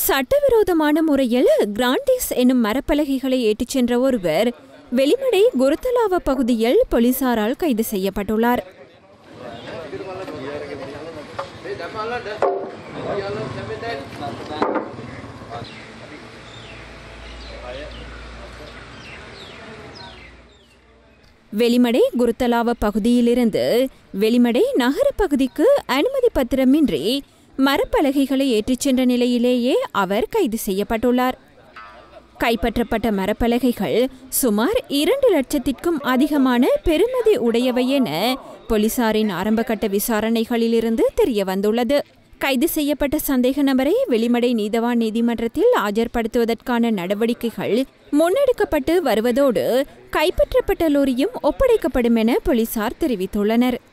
சட்டவிரோதமான முறையில் கிராண்டிஸ் எனும் மரப்பலகைகளை ஏற்றிச் சென்ற ஒருவர் வெளிமடை குருத்தலாவ பகுதியில் போலீசாரால் கைது செய்யப்பட்டுள்ளார் வெளிமடை குருத்தலாவ பகுதியிலிருந்து வெளிமடை நகர பகுதிக்கு அனுமதி பத்திரமின்றி மரப்பலகைகளை ஏற்றிச் சென்ற நிலையிலேயே அவர் கைது செய்யப்பட்டுள்ளார் கைப்பற்றப்பட்ட மரப்பலகைகள் சுமார் இரண்டு லட்சத்திற்கும் அதிகமான பெறுமதி உடையவை என போலீசாரின் ஆரம்பகட்ட விசாரணைகளிலிருந்து தெரிய வந்துள்ளது கைது செய்யப்பட்ட சந்தேக நபரை வெளிமடை நீதவான் நீதிமன்றத்தில் ஆஜர்படுத்துவதற்கான நடவடிக்கைகள் முன்னெடுக்கப்பட்டு வருவதோடு கைப்பற்றப்பட்ட லோரியும் ஒப்படைக்கப்படும் என போலீசார் தெரிவித்துள்ளனர்